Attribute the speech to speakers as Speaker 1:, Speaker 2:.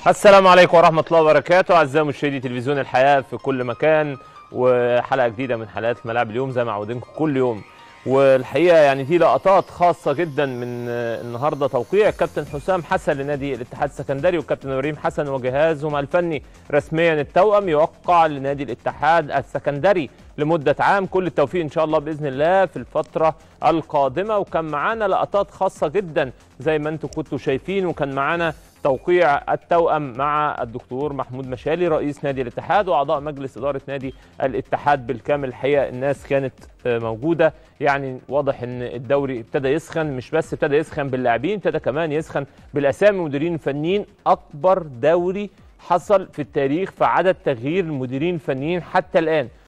Speaker 1: السلام عليكم ورحمة الله وبركاته أعزائي مشاهدي تلفزيون الحياة في كل مكان وحلقة جديدة من حلقات ملاعب اليوم زي ما عودنكم كل يوم والحقيقة يعني في لقطات خاصة جدا من النهاردة توقيع الكابتن حسام حسن لنادي الاتحاد السكندري والكابتن ابراهيم حسن وجهازهم الفني رسميا التوأم يوقع لنادي الاتحاد السكندري لمدة عام كل التوفيق إن شاء الله بإذن الله في الفترة القادمة وكان معانا لقطات خاصة جدا زي ما انتم كنتوا شايفين وكان معانا توقيع التوأم مع الدكتور محمود مشالي رئيس نادي الاتحاد واعضاء مجلس اداره نادي الاتحاد بالكامل الحقيقه الناس كانت موجوده يعني واضح ان الدوري ابتدى يسخن مش بس ابتدى يسخن باللاعبين ابتدى كمان يسخن بالاسامي المديرين الفنيين اكبر دوري حصل في التاريخ في عدد تغيير المديرين الفنيين حتى الان